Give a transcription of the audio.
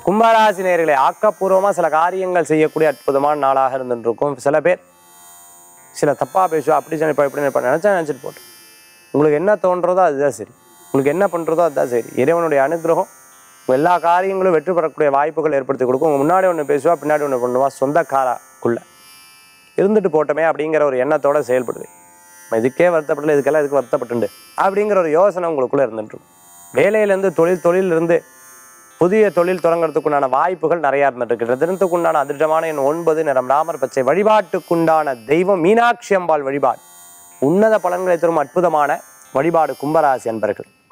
கும்பராசி நேயர்களே ஆக்கப்பூர்வமாக சில காரியங்கள் செய்யக்கூடிய அற்புதமான நாளாக இருந்துட்டு இருக்கும் சில பேர் சில தப்பாக பேசுவா அப்படி நினைப்பா இப்படி நினைப்பா நினச்சா நினச்சிட்டு போட்டு உங்களுக்கு என்ன தோன்றதோ அதுதான் சரி உங்களுக்கு என்ன பண்ணுறதோ அதுதான் சரி இறைவனுடைய அனுகிரகம் உங்க எல்லா காரியங்களும் வெற்றி பெறக்கூடிய வாய்ப்புகள் ஏற்படுத்தி கொடுக்கும் உங்க முன்னாடி ஒன்று பேசுவா பின்னாடி ஒன்று பண்ணுவா சொந்தக்காராக்குள்ள இருந்துட்டு போட்டோமே அப்படிங்கிற ஒரு எண்ணத்தோட செயல்படுது நம்ம இதுக்கே வருத்தப்படல இதுக்கெல்லாம் இதுக்கு வருத்தப்பட்டுண்டு அப்படிங்கிற ஒரு யோசனை உங்களுக்குள்ள இருந்துட்டு இருக்கும். வேலையிலேருந்து தொழில் தொழிலிருந்து புதிய தொழில் தொடங்குறதுக்குண்டான வாய்ப்புகள் நிறையா இருந்துட்டு இருக்கு தினத்துக்குண்டான அதிர்ஷ்டமான எண் ஒன்பது நிறம் ராமர் பச்சை வழிபாட்டுக்குண்டான தெய்வம் மீனாட்சி அம்பாள் வழிபாடு உன்னத பலன்களை தரும் அற்புதமான வழிபாடு கும்பராசி அன்பர்கள்